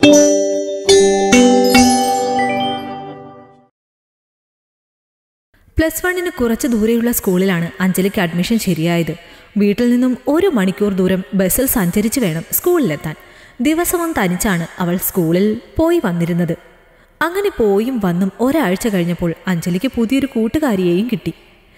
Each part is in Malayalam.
പ്ലസ് വണ്ണിന് കുറച്ച് ദൂരെയുള്ള സ്കൂളിലാണ് അഞ്ജലിക്ക് അഡ്മിഷൻ ശരിയായത് വീട്ടിൽ നിന്നും ഒരു മണിക്കൂർ ദൂരം ബസ്സിൽ സഞ്ചരിച്ചു വേണം സ്കൂളിലെത്താൻ ദിവസവും തനിച്ചാണ് അവൾ സ്കൂളിൽ പോയി വന്നിരുന്നത് അങ്ങനെ പോയും വന്നും ഒരാഴ്ച കഴിഞ്ഞപ്പോൾ അഞ്ജലിക്ക് പുതിയൊരു കൂട്ടുകാരിയെയും കിട്ടി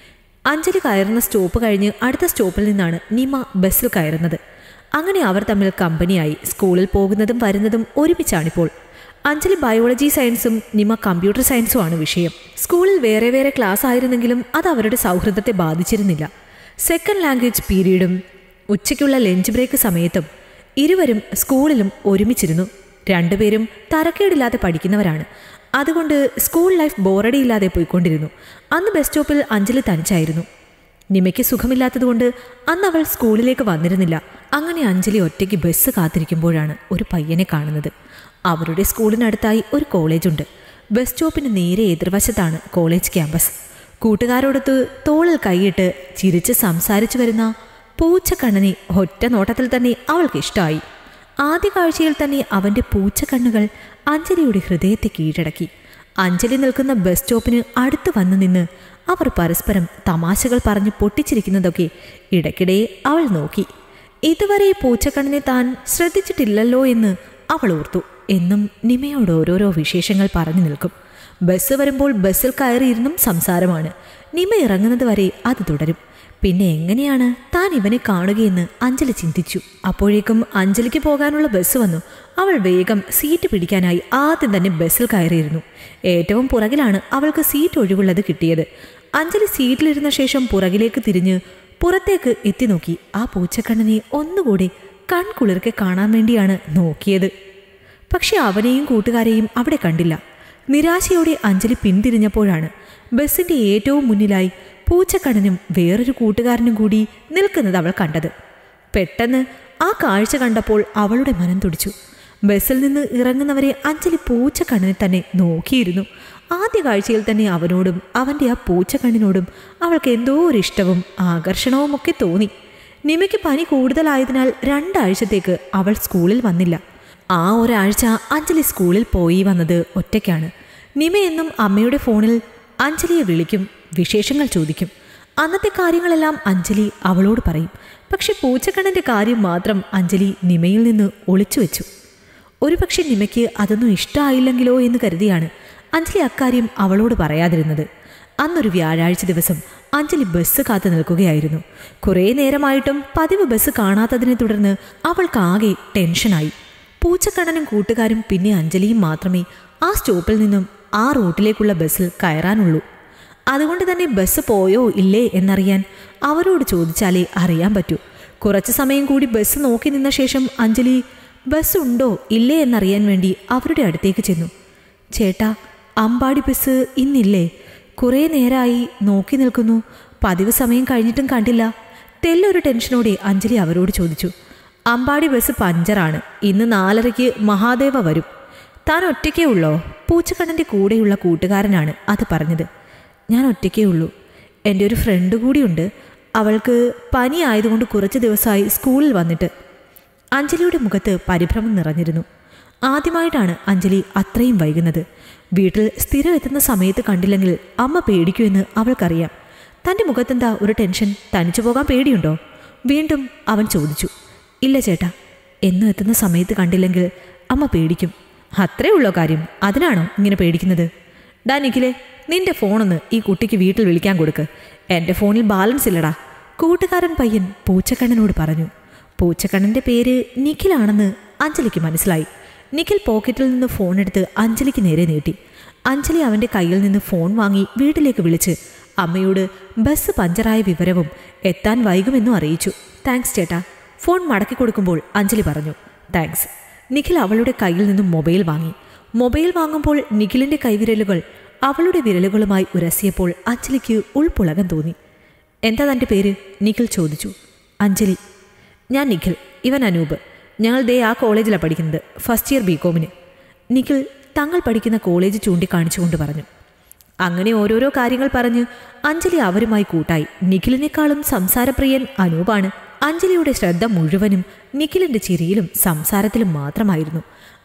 അഞ്ജലി കയറുന്ന സ്റ്റോപ്പ് കഴിഞ്ഞ് അടുത്ത സ്റ്റോപ്പിൽ നിന്നാണ് നിമ ബസ്സിൽ കയറുന്നത് അങ്ങനെ അവർ തമ്മിൽ കമ്പനിയായി സ്കൂളിൽ പോകുന്നതും വരുന്നതും ഒരുമിച്ചാണിപ്പോൾ അഞ്ജലി ബയോളജി സയൻസും നിമ കമ്പ്യൂട്ടർ സയൻസുമാണ് വിഷയം സ്കൂളിൽ വേറെ വേറെ ക്ലാസ് ആയിരുന്നെങ്കിലും അത് അവരുടെ സൗഹൃദത്തെ ബാധിച്ചിരുന്നില്ല സെക്കൻഡ് ലാംഗ്വേജ് പീരീഡും ഉച്ചയ്ക്കുള്ള ലഞ്ച് ബ്രേക്ക് സമയത്തും ഇരുവരും സ്കൂളിലും ഒരുമിച്ചിരുന്നു രണ്ടുപേരും തരക്കേടില്ലാതെ പഠിക്കുന്നവരാണ് അതുകൊണ്ട് സ്കൂൾ ലൈഫ് ബോറടിയില്ലാതെ പോയിക്കൊണ്ടിരുന്നു അന്ന് ബസ് സ്റ്റോപ്പിൽ അഞ്ജലി തനിച്ചായിരുന്നു നിമയ്ക്ക് സുഖമില്ലാത്തതുകൊണ്ട് അന്ന് അവൾ സ്കൂളിലേക്ക് വന്നിരുന്നില്ല അങ്ങനെ അഞ്ജലി ഒറ്റയ്ക്ക് ബസ് കാത്തിരിക്കുമ്പോഴാണ് ഒരു പയ്യനെ കാണുന്നത് അവരുടെ സ്കൂളിനടുത്തായി ഒരു കോളേജുണ്ട് ബസ് സ്റ്റോപ്പിന് നേരെ എതിർവശത്താണ് കോളേജ് ക്യാമ്പസ് കൂട്ടുകാരോടൊത്ത് തോളിൽ കൈയിട്ട് ചിരിച്ച് സംസാരിച്ചു വരുന്ന പൂച്ചക്കണ്ണനെ ഒറ്റ നോട്ടത്തിൽ തന്നെ അവൾക്ക് ഇഷ്ടമായി ആദ്യ കാഴ്ചയിൽ തന്നെ അവന്റെ പൂച്ചക്കണ്ണുകൾ അഞ്ജലിയുടെ ഹൃദയത്തെ കീഴടക്കി അഞ്ജലി നിൽക്കുന്ന ബസ് സ്റ്റോപ്പിന് അടുത്ത് വന്നു നിന്ന് അവർ പരസ്പരം തമാശകൾ പറഞ്ഞ് പൊട്ടിച്ചിരിക്കുന്നതൊക്കെ ഇടയ്ക്കിടെ അവൾ നോക്കി ഇതുവരെ ഈ പൂച്ചക്കണ്ണിനെ താൻ ശ്രദ്ധിച്ചിട്ടില്ലല്ലോ എന്ന് അവൾ ഓർത്തു എന്നും നിമയോട് ഓരോരോ വിശേഷങ്ങൾ പറഞ്ഞു നിൽക്കും ബസ് വരുമ്പോൾ ബസ്സിൽ കയറിയിരുന്നും സംസാരമാണ് നിമ ഇറങ്ങുന്നത് വരെ അത് തുടരും പിന്നെ എങ്ങനെയാണ് താൻ ഇവനെ കാണുകയെന്ന് അഞ്ജലി ചിന്തിച്ചു അപ്പോഴേക്കും അഞ്ജലിക്ക് പോകാനുള്ള ബസ് വന്നു അവൾ വേഗം സീറ്റ് പിടിക്കാനായി ആദ്യം തന്നെ ബസ്സിൽ കയറിയിരുന്നു ഏറ്റവും പുറകിലാണ് അവൾക്ക് സീറ്റ് ഒഴിവുള്ളത് കിട്ടിയത് അഞ്ജലി സീറ്റിലിരുന്ന ശേഷം പുറകിലേക്ക് തിരിഞ്ഞ് പുറത്തേക്ക് എത്തി നോക്കി ആ പൂച്ചക്കണ്ണനെ ഒന്നുകൂടി കൺകുളിർക്കെ കാണാൻ വേണ്ടിയാണ് നോക്കിയത് പക്ഷെ അവനെയും കൂട്ടുകാരെയും അവിടെ കണ്ടില്ല നിരാശയോടെ അഞ്ജലി പിന്തിരിഞ്ഞപ്പോഴാണ് ബസ്സിന്റെ ഏറ്റവും മുന്നിലായി പൂച്ചക്കണ്ണനും വേറൊരു കൂട്ടുകാരനും കൂടി നിൽക്കുന്നത് അവൾ കണ്ടത് പെട്ടെന്ന് ആ കാഴ്ച കണ്ടപ്പോൾ അവളുടെ മനം തുടിച്ചു ബസ്സിൽ നിന്ന് ഇറങ്ങുന്നവരെ അഞ്ജലി പൂച്ചക്കണ്ണനെ തന്നെ നോക്കിയിരുന്നു ആദ്യ കാഴ്ചയിൽ തന്നെ അവനോടും അവൻ്റെ ആ പൂച്ചക്കണ്ണിനോടും അവൾക്ക് എന്തോ ഒരു ഇഷ്ടവും ആകർഷണവും ഒക്കെ തോന്നി നിമയ്ക്ക് പനി കൂടുതലായതിനാൽ രണ്ടാഴ്ചത്തേക്ക് അവൾ സ്കൂളിൽ വന്നില്ല ആ ഒരാഴ്ച അഞ്ജലി സ്കൂളിൽ പോയി വന്നത് ഒറ്റയ്ക്കാണ് നിമ എന്നും അമ്മയുടെ ഫോണിൽ അഞ്ജലിയെ വിളിക്കും വിശേഷങ്ങൾ ചോദിക്കും അന്നത്തെ കാര്യങ്ങളെല്ലാം അഞ്ജലി അവളോട് പറയും പക്ഷെ പൂച്ചക്കണ്ണൻ്റെ കാര്യം മാത്രം അഞ്ജലി നിമയിൽ നിന്ന് ഒളിച്ചു വെച്ചു ഒരുപക്ഷെ നിമയ്ക്ക് അതൊന്നും ഇഷ്ടമായില്ലെങ്കിലോ എന്ന് കരുതിയാണ് അഞ്ജലി അക്കാര്യം അവളോട് പറയാതിരുന്നത് അന്നൊരു വ്യാഴാഴ്ച ദിവസം അഞ്ജലി ബസ് കാത്തു നിൽക്കുകയായിരുന്നു കുറേ നേരമായിട്ടും പതിവ് ബസ് കാണാത്തതിനെ തുടർന്ന് അവൾക്കാകെ ടെൻഷനായി പൂച്ചക്കണ്ണനും കൂട്ടുകാരും പിന്നെ അഞ്ജലിയും മാത്രമേ ആ സ്റ്റോപ്പിൽ നിന്നും ആ റൂട്ടിലേക്കുള്ള ബസ്സിൽ കയറാനുള്ളൂ അതുകൊണ്ട് തന്നെ ബസ് പോയോ ഇല്ലേ എന്നറിയാൻ അവരോട് ചോദിച്ചാലേ അറിയാൻ പറ്റൂ കുറച്ച് സമയം കൂടി ബസ് നോക്കി നിന്ന ശേഷം അഞ്ജലി ബസ് ഉണ്ടോ ഇല്ലേ എന്നറിയാൻ വേണ്ടി അവരുടെ അടുത്തേക്ക് ചെന്നു ചേട്ടാ അമ്പാടി ബസ് ഇന്നില്ലേ കുറേ നേരമായി നോക്കി നിൽക്കുന്നു പതിവ് സമയം കഴിഞ്ഞിട്ടും കണ്ടില്ല തെല്ലൊരു ടെൻഷനോടെ അഞ്ജലി അവരോട് ചോദിച്ചു അമ്പാടി ബസ് പഞ്ചറാണ് ഇന്ന് നാലരയ്ക്ക് മഹാദേവ വരും താൻ ഒറ്റയ്ക്കേ ഉള്ളോ പൂച്ചക്കണ്ണൻ്റെ കൂടെയുള്ള കൂട്ടുകാരനാണ് അത് പറഞ്ഞത് ഞാൻ ഒറ്റയ്ക്കേ ഉള്ളൂ എൻ്റെ ഒരു ഫ്രണ്ട് കൂടിയുണ്ട് അവൾക്ക് പനി ആയതുകൊണ്ട് കുറച്ച് ദിവസമായി സ്കൂളിൽ വന്നിട്ട് അഞ്ജലിയുടെ മുഖത്ത് പരിഭ്രമം നിറഞ്ഞിരുന്നു ആദ്യമായിട്ടാണ് അഞ്ജലി അത്രയും വൈകുന്നത് വീട്ടിൽ സ്ഥിരം എത്തുന്ന സമയത്ത് കണ്ടില്ലെങ്കിൽ അമ്മ പേടിക്കുമെന്ന് അവൾക്കറിയാം തൻ്റെ മുഖത്തെന്താ ഒരു ടെൻഷൻ തനിച്ചു പോകാൻ പേടിയുണ്ടോ വീണ്ടും അവൻ ചോദിച്ചു ഇല്ല ചേട്ടാ എന്നും എത്തുന്ന സമയത്ത് കണ്ടില്ലെങ്കിൽ അമ്മ പേടിക്കും അത്രേ ഉള്ളോ കാര്യം അതിനാണോ ഇങ്ങനെ പേടിക്കുന്നത് ഡാ നിഖിലെ നിന്റെ ഫോണൊന്ന് ഈ കുട്ടിക്ക് വീട്ടിൽ വിളിക്കാൻ കൊടുക്ക് എൻ്റെ ഫോണിൽ ബാലൻസ് ഇല്ലടാ കൂട്ടുകാരൻ പയ്യൻ പൂച്ചക്കണ്ണനോട് പറഞ്ഞു പൂച്ചക്കണ്ണൻ്റെ പേര് നിഖിലാണെന്ന് അഞ്ജലിക്ക് മനസ്സിലായി നിഖിൽ പോക്കറ്റിൽ നിന്ന് ഫോൺ എടുത്ത് അഞ്ജലിക്ക് നേരെ നീട്ടി അഞ്ജലി അവൻ്റെ കയ്യിൽ നിന്ന് ഫോൺ വാങ്ങി വീട്ടിലേക്ക് വിളിച്ച് അമ്മയോട് ബസ് പഞ്ചറായ വിവരവും എത്താൻ വൈകുമെന്നും അറിയിച്ചു താങ്ക്സ് ചേട്ടാ ഫോൺ മടക്കി കൊടുക്കുമ്പോൾ അഞ്ജലി പറഞ്ഞു താങ്ക്സ് നിഖിൽ അവളുടെ കയ്യിൽ നിന്നും മൊബൈൽ വാങ്ങി മൊബൈൽ വാങ്ങുമ്പോൾ നിഖിലിൻ്റെ കൈവിരലുകൾ അവളുടെ വിരലുകളുമായി ഉരസിയപ്പോൾ അഞ്ജലിക്ക് ഉൾപ്പുളകം തോന്നി എന്താ തൻ്റെ പേര് നിഖിൽ ചോദിച്ചു അഞ്ജലി ഞാൻ നിഖിൽ ഇവൻ അനൂപ് ഞങ്ങൾ ദേ ആ കോളേജിലാണ് പഠിക്കുന്നത് ഫസ്റ്റ് ഇയർ ബി കോമിന് നിഖിൽ തങ്ങൾ പഠിക്കുന്ന കോളേജ് ചൂണ്ടിക്കാണിച്ചുകൊണ്ട് പറഞ്ഞു അങ്ങനെ ഓരോരോ കാര്യങ്ങൾ പറഞ്ഞ് അഞ്ജലി അവരുമായി കൂട്ടായി നിഖിലിനേക്കാളും സംസാരപ്രിയൻ അനൂപാണ് അഞ്ജലിയുടെ ശ്രദ്ധ മുഴുവനും നിഖിലിന്റെ ചിരിയിലും സംസാരത്തിലും മാത്രമായിരുന്നു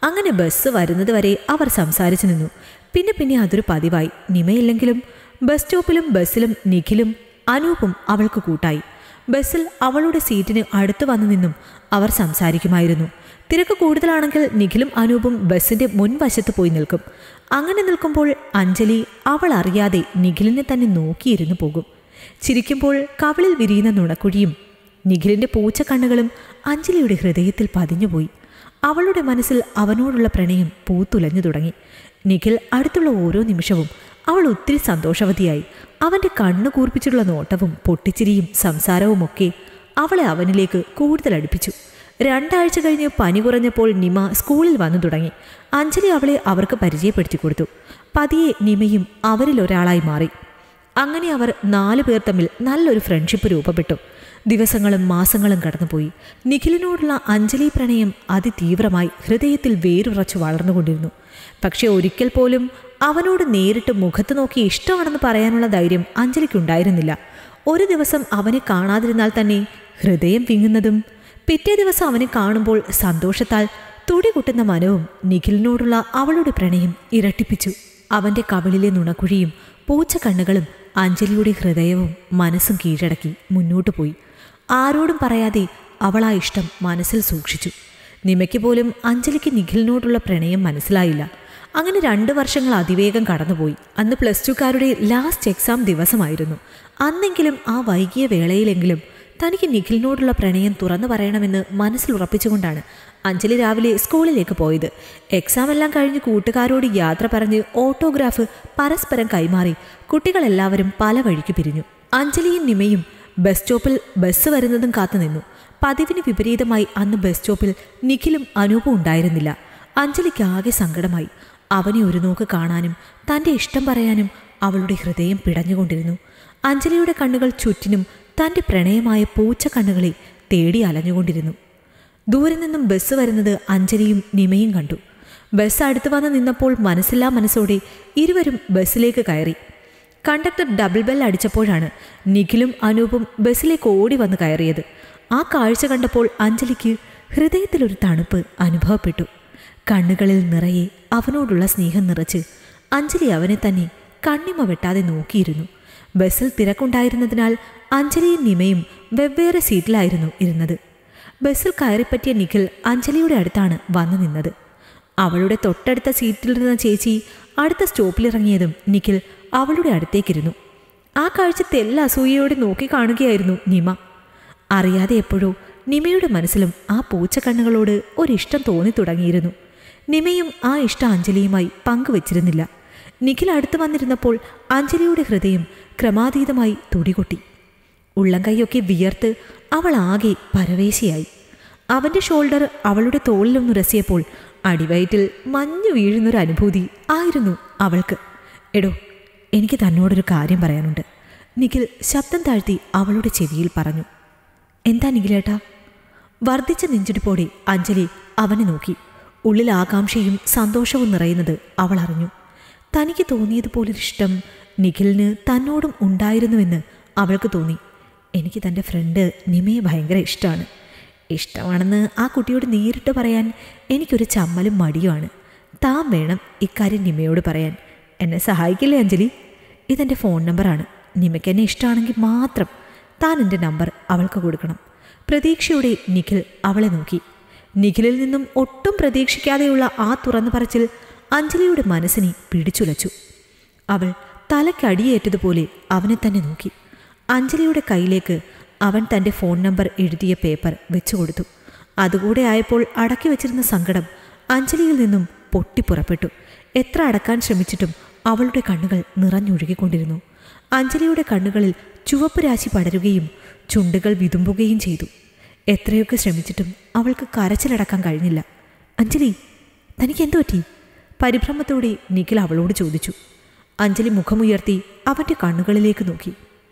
അങ്ങനെ ബസ് വരുന്നത് വരെ അവർ സംസാരിച്ചു നിന്നു പിന്നെ പിന്നെ അതൊരു പതിവായി നിമയില്ലെങ്കിലും ബസ് സ്റ്റോപ്പിലും ബസ്സിലും നിഖിലും അനൂപും അവൾക്ക് കൂട്ടായി ബസ്സിൽ അവളുടെ സീറ്റിന് അടുത്ത് വന്നു നിന്നും അവർ സംസാരിക്കുമായിരുന്നു തിരക്ക് കൂടുതലാണെങ്കിൽ നിഖിലും അനൂപും ബസ്സിന്റെ മുൻവശത്ത് പോയി നിൽക്കും അങ്ങനെ നിൽക്കുമ്പോൾ അഞ്ജലി അവൾ അറിയാതെ നിഖിലിനെ തന്നെ നോക്കിയിരുന്നു പോകും ചിരിക്കുമ്പോൾ കവിളിൽ വിരിയുന്ന നുണക്കുഴിയും നിഖിലിന്റെ പൂച്ചക്കണ്ണുകളും അഞ്ജലിയുടെ ഹൃദയത്തിൽ പതിഞ്ഞുപോയി അവളുടെ മനസ്സിൽ അവനോടുള്ള പ്രണയം പൂത്തുലഞ്ഞു തുടങ്ങി നിഖിൽ അടുത്തുള്ള ഓരോ നിമിഷവും അവൾ ഒത്തിരി സന്തോഷവതിയായി അവന്റെ കണ്ണു കൂർപ്പിച്ചുള്ള നോട്ടവും പൊട്ടിച്ചിരിയും സംസാരവുമൊക്കെ അവളെ അവനിലേക്ക് കൂടുതൽ അടുപ്പിച്ചു രണ്ടാഴ്ച കഴിഞ്ഞ് പനി കുറഞ്ഞപ്പോൾ നിമ സ്കൂളിൽ വന്നു തുടങ്ങി അഞ്ജലി അവളെ അവർക്ക് പരിചയപ്പെടുത്തി കൊടുത്തു പതിയെ നിമയും അവരിൽ ഒരാളായി മാറി അങ്ങനെ അവർ നാലു പേർ തമ്മിൽ നല്ലൊരു ഫ്രണ്ട്ഷിപ്പ് രൂപപ്പെട്ടു ദിവസങ്ങളും മാസങ്ങളും കടന്നുപോയി നിഖിലിനോടുള്ള അഞ്ജലി പ്രണയം അതിതീവ്രമായി ഹൃദയത്തിൽ വേരുറച്ചു വളർന്നുകൊണ്ടിരുന്നു പക്ഷെ ഒരിക്കൽ പോലും അവനോട് നേരിട്ട് മുഖത്ത് നോക്കി ഇഷ്ടമാണെന്ന് പറയാനുള്ള ധൈര്യം അഞ്ജലിക്കുണ്ടായിരുന്നില്ല ഒരു ദിവസം അവനെ കാണാതിരുന്നാൽ തന്നെ ഹൃദയം വിങ്ങുന്നതും പിറ്റേ ദിവസം അവനെ കാണുമ്പോൾ സന്തോഷത്താൽ തുടികൊട്ടുന്ന മനവും നിഖിലിനോടുള്ള അവളുടെ പ്രണയം ഇരട്ടിപ്പിച്ചു അവന്റെ കവിളിലെ നുണക്കുഴിയും പൂച്ചക്കണ്ണുകളും അഞ്ജലിയുടെ ഹൃദയവും മനസ്സും കീഴടക്കി മുന്നോട്ടു പോയി ആരോടും പറയാതെ അവൾ ആ ഇഷ്ടം മനസ്സിൽ സൂക്ഷിച്ചു നിമയ്ക്ക് പോലും അഞ്ജലിക്ക് നിഖിലിനോടുള്ള പ്രണയം മനസ്സിലായില്ല അങ്ങനെ രണ്ട് വർഷങ്ങൾ അതിവേഗം കടന്നുപോയി അന്ന് പ്ലസ് ടുക്കാരുടെ ലാസ്റ്റ് എക്സാം ദിവസമായിരുന്നു അന്നെങ്കിലും ആ വൈകിയ വേളയിലെങ്കിലും തനിക്ക് നിഖിലിനോടുള്ള പ്രണയം തുറന്നു പറയണമെന്ന് മനസ്സിൽ ഉറപ്പിച്ചുകൊണ്ടാണ് അഞ്ജലി രാവിലെ സ്കൂളിലേക്ക് പോയത് എക്സാം എല്ലാം കഴിഞ്ഞ് കൂട്ടുകാരോട് യാത്ര പറഞ്ഞ് ഓട്ടോഗ്രാഫ് പരസ്പരം കൈമാറി കുട്ടികളെല്ലാവരും പല വഴിക്ക് പിരിഞ്ഞു അഞ്ജലിയും നിമയും ബസ് സ്റ്റോപ്പിൽ ബസ് വരുന്നതും കാത്തുനിന്നു പതിവിന് വിപരീതമായി അന്ന് ബസ് സ്റ്റോപ്പിൽ നിഖിലും അനൂപും ഉണ്ടായിരുന്നില്ല അഞ്ജലിക്ക് ആകെ സങ്കടമായി അവനെ ഒരു നോക്ക് കാണാനും തൻ്റെ ഇഷ്ടം പറയാനും അവളുടെ ഹൃദയം പിടഞ്ഞുകൊണ്ടിരുന്നു അഞ്ജലിയുടെ കണ്ണുകൾ ചുറ്റിനും തൻ്റെ പ്രണയമായ പൂച്ച കണ്ണുകളെ തേടി അലഞ്ഞുകൊണ്ടിരുന്നു ദൂരെ നിന്നും ബസ് വരുന്നത് അഞ്ജലിയും നിമയും കണ്ടു ബസ് അടുത്ത് വന്ന് നിന്നപ്പോൾ മനസ്സില്ലാ മനസ്സോടെ ഇരുവരും ബസ്സിലേക്ക് കയറി കണ്ടക്ടർ ഡബിൾ ബെൽ അടിച്ചപ്പോഴാണ് നിഖിലും അനൂപും ബസ്സിലേക്ക് ഓടി വന്ന് കയറിയത് ആ കാഴ്ച കണ്ടപ്പോൾ അഞ്ജലിക്ക് ഹൃദയത്തിലൊരു തണുപ്പ് അനുഭവപ്പെട്ടു കണ്ണുകളിൽ നിറയെ അവനോടുള്ള സ്നേഹം നിറച്ച് അഞ്ജലി അവനെ തന്നെ കണ്ണിമ വെട്ടാതെ നോക്കിയിരുന്നു ബസ്സിൽ തിരക്കുണ്ടായിരുന്നതിനാൽ അഞ്ജലിയും നിമയും വെവ്വേറെ സീറ്റിലായിരുന്നു ഇരുന്നത് ബസ്സിൽ കയറിപ്പറ്റിയ നിഖിൽ അഞ്ജലിയുടെ അടുത്താണ് വന്നു നിന്നത് അവളുടെ തൊട്ടടുത്ത സീറ്റിലിരുന്ന ചേച്ചി അടുത്ത സ്റ്റോപ്പിലിറങ്ങിയതും നിഖിൽ അവളുടെ അടുത്തേക്കിരുന്നു ആ കാഴ്ച തെല്ല അസൂയയോടെ നോക്കി കാണുകയായിരുന്നു നിമ അറിയാതെ എപ്പോഴോ നിമയുടെ മനസ്സിലും ആ പൂച്ചക്കണ്ണുകളോട് ഒരിഷ്ടം തോന്നി തുടങ്ങിയിരുന്നു നിമയും ആ ഇഷ്ടം അഞ്ജലിയുമായി പങ്കുവച്ചിരുന്നില്ല നിഖിൽ അടുത്ത് വന്നിരുന്നപ്പോൾ അഞ്ജലിയുടെ ഹൃദയം ക്രമാതീതമായി തുടികൊട്ടി ഉള്ളം കൈയൊക്കെ വിയർത്ത് അവൾ ആകെ പരവേശിയായി അവന്റെ ഷോൾഡർ അവളുടെ തോളിലൊന്നുരസിയപ്പോൾ അടിവയറ്റിൽ മഞ്ഞു വീഴുന്നൊരു അനുഭൂതി ആയിരുന്നു അവൾക്ക് എടോ എനിക്ക് തന്നോടൊരു കാര്യം പറയാനുണ്ട് നിഖിൽ ശബ്ദം താഴ്ത്തി അവളുടെ ചെവിയിൽ പറഞ്ഞു എന്താ നിഖിലേട്ടാ വർദ്ധിച്ച നെഞ്ചിടിപ്പോടെ അഞ്ജലി അവനെ നോക്കി ഉള്ളിൽ ആകാംക്ഷയും സന്തോഷവും നിറയുന്നത് അവൾ അറിഞ്ഞു തനിക്ക് തോന്നിയതുപോലൊരു ഇഷ്ടം നിഖിലിന് തന്നോടും ഉണ്ടായിരുന്നുവെന്ന് അവൾക്ക് തോന്നി എനിക്ക് തൻ്റെ ഫ്രണ്ട് നിമയെ ഭയങ്കര ഇഷ്ടമാണ് ഇഷ്ടമാണെന്ന് ആ കുട്ടിയോട് നേരിട്ട് പറയാൻ എനിക്കൊരു ചമ്മലും മടിയുമാണ് താൻ വേണം ഇക്കാര്യം നിമയോട് പറയാൻ എന്നെ സഹായിക്കില്ലേ അഞ്ജലി ഇതെൻ്റെ ഫോൺ നമ്പറാണ് നിമയ്ക്ക് എന്നെ ഇഷ്ടമാണെങ്കിൽ മാത്രം താൻ എൻ്റെ നമ്പർ അവൾക്ക് കൊടുക്കണം പ്രതീക്ഷയോടെ നിഖിൽ അവളെ നോക്കി നിഖിലിൽ നിന്നും ഒട്ടും പ്രതീക്ഷിക്കാതെയുള്ള ആ തുറന്നു പറച്ചിൽ അഞ്ജലിയുടെ മനസ്സിനെ പിടിച്ചുലച്ചു അവൾ തലക്കടിയേറ്റതുപോലെ അവനെ തന്നെ നോക്കി അഞ്ജലിയുടെ കയ്യിലേക്ക് അവൻ തൻ്റെ ഫോൺ നമ്പർ എഴുതിയ പേപ്പർ വെച്ചുകൊടുത്തു അതുകൂടെ ആയപ്പോൾ അടക്കി വച്ചിരുന്ന സങ്കടം അഞ്ജലിയിൽ നിന്നും പൊട്ടിപ്പുറപ്പെട്ടു എത്ര അടക്കാൻ ശ്രമിച്ചിട്ടും അവളുടെ കണ്ണുകൾ നിറഞ്ഞൊഴുകിക്കൊണ്ടിരുന്നു അഞ്ജലിയുടെ കണ്ണുകളിൽ ചുവപ്പ് രാശി പടരുകയും ചുണ്ടുകൾ വിതുമ്പുകയും ചെയ്തു എത്രയൊക്കെ ശ്രമിച്ചിട്ടും അവൾക്ക് കരച്ചിലടക്കാൻ കഴിഞ്ഞില്ല അഞ്ജലി തനിക്ക് എന്തു പറ്റി പരിഭ്രമത്തോടെ നിഖിൽ അവളോട് ചോദിച്ചു അഞ്ജലി മുഖമുയർത്തി അവൻ്റെ കണ്ണുകളിലേക്ക് നോക്കി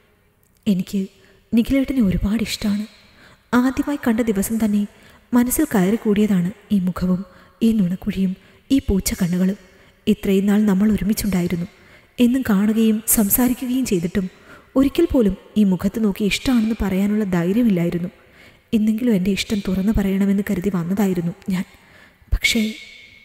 എനിക്ക് നിഖിലേട്ടനെ ഒരുപാട് ഇഷ്ടമാണ് ആദ്യമായി കണ്ട ദിവസം തന്നെ മനസ്സിൽ കയറി കൂടിയതാണ് ഈ മുഖവും ഈ നുണക്കുഴിയും ഈ പൂച്ച കണ്ണുകളും ഇത്രയും നാൾ നമ്മൾ ഒരുമിച്ചുണ്ടായിരുന്നു എന്നും കാണുകയും സംസാരിക്കുകയും ചെയ്തിട്ടും ഒരിക്കൽ പോലും ഈ മുഖത്ത് നോക്കി ഇഷ്ടമാണെന്ന് പറയാനുള്ള ധൈര്യമില്ലായിരുന്നു എന്നെങ്കിലും എൻ്റെ ഇഷ്ടം തുറന്നു പറയണമെന്ന് കരുതി വന്നതായിരുന്നു ഞാൻ പക്ഷേ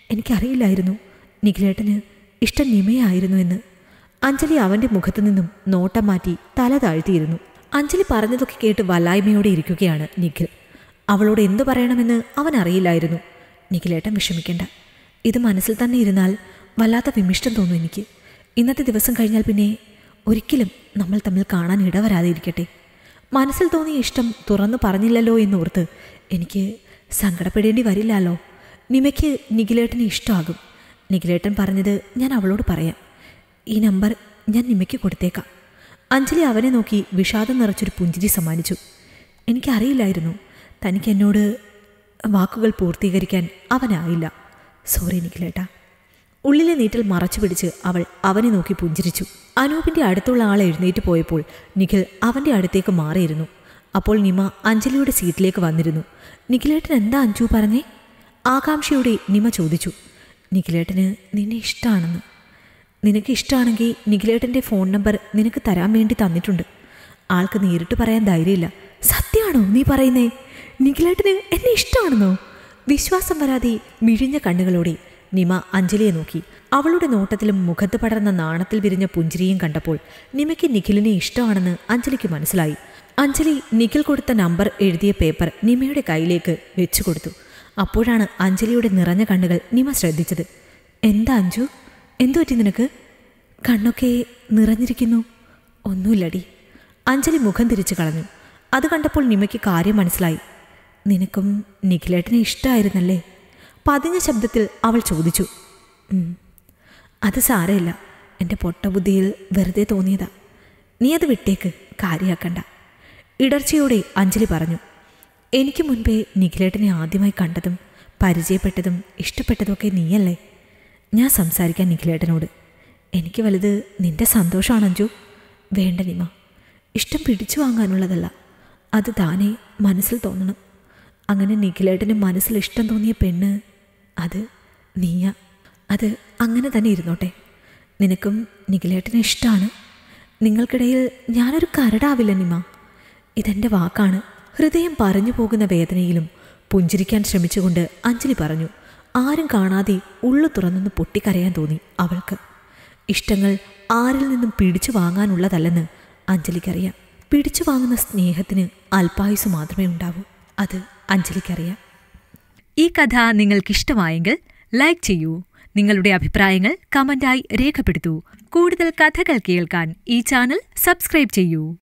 എനിക്കറിയില്ലായിരുന്നു നിഖിലേട്ടന് ഇഷ്ടം നിമയായിരുന്നു എന്ന് അഞ്ജലി അവൻ്റെ മുഖത്തു നിന്നും നോട്ടം മാറ്റി തല താഴ്ത്തിയിരുന്നു അഞ്ജലി പറഞ്ഞതൊക്കെ കേട്ട് വല്ലായ്മയോടെ ഇരിക്കുകയാണ് നിഖിൽ അവളോട് എന്തു പറയണമെന്ന് അവൻ അറിയില്ലായിരുന്നു നിഖിലേട്ടൻ വിഷമിക്കണ്ട ഇത് മനസ്സിൽ തന്നെ ഇരുന്നാൽ വല്ലാത്ത വിമിഷ്ടം തോന്നും എനിക്ക് ഇന്നത്തെ ദിവസം കഴിഞ്ഞാൽ പിന്നെ ഒരിക്കലും നമ്മൾ തമ്മിൽ കാണാൻ ഇടവരാതെ ഇരിക്കട്ടെ മനസ്സിൽ തോന്നിയ ഇഷ്ടം തുറന്നു പറഞ്ഞില്ലല്ലോ എന്നോർത്ത് എനിക്ക് സങ്കടപ്പെടേണ്ടി വരില്ലല്ലോ നിമയ്ക്ക് നിഖിലേട്ടന് ഇഷ്ടമാകും നിഖിലേട്ടൻ പറഞ്ഞത് ഞാൻ അവളോട് പറയാം ഈ നമ്പർ ഞാൻ നിമയ്ക്ക് കൊടുത്തേക്കാം അഞ്ജലി അവനെ നോക്കി വിഷാദം നിറച്ചൊരു പുഞ്ചിരി സമ്മാനിച്ചു എനിക്കറിയില്ലായിരുന്നു തനിക്ക് എന്നോട് വാക്കുകൾ പൂർത്തീകരിക്കാൻ അവനായില്ല സോറി നിഖിലേട്ടാ ഉള്ളിലെ നീറ്റൽ മറച്ചു പിടിച്ച് അവൾ അവനെ നോക്കി പുഞ്ചിരിച്ചു അനൂപിന്റെ അടുത്തുള്ള ആൾ എഴുന്നേറ്റ് പോയപ്പോൾ നിഖിൽ അവന്റെ അടുത്തേക്ക് മാറിയിരുന്നു അപ്പോൾ നിമ അഞ്ജലിയുടെ സീറ്റിലേക്ക് വന്നിരുന്നു നിഖിലേട്ടൻ എന്താ അഞ്ജു പറഞ്ഞേ ആകാംക്ഷയോടെ നിമ ചോദിച്ചു നിഖിലേട്ടന് നിന്നെ ഇഷ്ടമാണെന്ന് നിനക്ക് ഇഷ്ടമാണെങ്കിൽ നിഖിലേട്ടൻ്റെ ഫോൺ നമ്പർ നിനക്ക് തരാൻ വേണ്ടി തന്നിട്ടുണ്ട് ആൾക്ക് നേരിട്ട് പറയാൻ ധൈര്യമില്ല സത്യമാണോ നീ പറയുന്നേ നിഖിലേട്ടന് എന്നെ ഇഷ്ടമാണെന്നോ വിശ്വാസം വരാതെ മിഴിഞ്ഞ കണ്ണുകളോടെ നിമ അഞ്ജലിയെ നോക്കി അവളുടെ നോട്ടത്തിലും മുഖത്ത് പടർന്ന നാണത്തിൽ വിരിഞ്ഞ പുഞ്ചിരിയും കണ്ടപ്പോൾ നിമയ്ക്ക് നിഖിലിനെ ഇഷ്ടമാണെന്ന് അഞ്ജലിക്ക് മനസ്സിലായി അഞ്ജലി നിഖിൽ കൊടുത്ത നമ്പർ എഴുതിയ പേപ്പർ നിമയുടെ കയ്യിലേക്ക് വെച്ചു കൊടുത്തു അപ്പോഴാണ് അഞ്ജലിയുടെ നിറഞ്ഞ കണ്ണുകൾ നിമ ശ്രദ്ധിച്ചത് എന്താ അഞ്ജു എന്തു പറ്റി നിനക്ക് കണ്ണൊക്കെ നിറഞ്ഞിരിക്കുന്നു ഒന്നുമില്ലടി അഞ്ജലി മുഖം തിരിച്ചു കളഞ്ഞു അത് കണ്ടപ്പോൾ നിമയ്ക്ക് കാര്യം മനസ്സിലായി നിനക്കും നിഖിലേട്ടനെ ഇഷ്ടമായിരുന്നല്ലേ പതിഞ്ഞ ശബ്ദത്തിൽ അവൾ ചോദിച്ചു "ഉം. അത് സാരമില്ല എൻ്റെ പൊട്ടബുദ്ധിയിൽ വെറുതെ തോന്നിയതാ നീ അത് വിട്ടേക്ക് കാര്യാക്കണ്ട ഇടർച്ചയോടെ അഞ്ജലി പറഞ്ഞു എനിക്ക് മുൻപേ നിഖിലേട്ടനെ ആദ്യമായി കണ്ടതും പരിചയപ്പെട്ടതും ഇഷ്ടപ്പെട്ടതുമൊക്കെ നീയല്ലേ ഞാൻ സംസാരിക്കാൻ നിഖിലേട്ടനോട് എനിക്ക് വലുത് നിന്റെ സന്തോഷമാണ് അഞ്ജു വേണ്ട നിമ ഇഷ്ടം പിടിച്ചു വാങ്ങാനുള്ളതല്ല അത് താനേ മനസ്സിൽ തോന്നണം അങ്ങനെ നിഖിലേട്ടന് മനസ്സിൽ ഇഷ്ടം തോന്നിയ പെണ്ണ് അത് നീയ അത് അങ്ങനെ തന്നെ ഇരുന്നോട്ടെ നിനക്കും നിഖിലേട്ടനെ ഇഷ്ടമാണ് നിങ്ങൾക്കിടയിൽ ഞാനൊരു കരടാവില്ല നിമ ഇതെൻ്റെ വാക്കാണ് ഹൃദയം പറഞ്ഞു പോകുന്ന വേദനയിലും പുഞ്ചിരിക്കാൻ ശ്രമിച്ചുകൊണ്ട് അഞ്ജലി പറഞ്ഞു ആരും കാണാതെ ഉള്ളു തുറന്നൊന്ന് പൊട്ടിക്കരയാൻ തോന്നി അവൾക്ക് ഇഷ്ടങ്ങൾ ആരിൽ നിന്നും പിടിച്ചു വാങ്ങാനുള്ളതല്ലെന്ന് അഞ്ജലിക്കറിയാം പിടിച്ചു വാങ്ങുന്ന സ്നേഹത്തിന് അല്പായുസ് മാത്രമേ ഉണ്ടാവൂ അത് അഞ്ജലിക്കറിയാം ഈ കഥ നിങ്ങൾക്കിഷ്ടമായെങ്കിൽ ലൈക്ക് ചെയ്യൂ നിങ്ങളുടെ അഭിപ്രായങ്ങൾ കമന്റായി രേഖപ്പെടുത്തൂ കൂടുതൽ കഥകൾ കേൾക്കാൻ ഈ ചാനൽ സബ്സ്ക്രൈബ് ചെയ്യൂ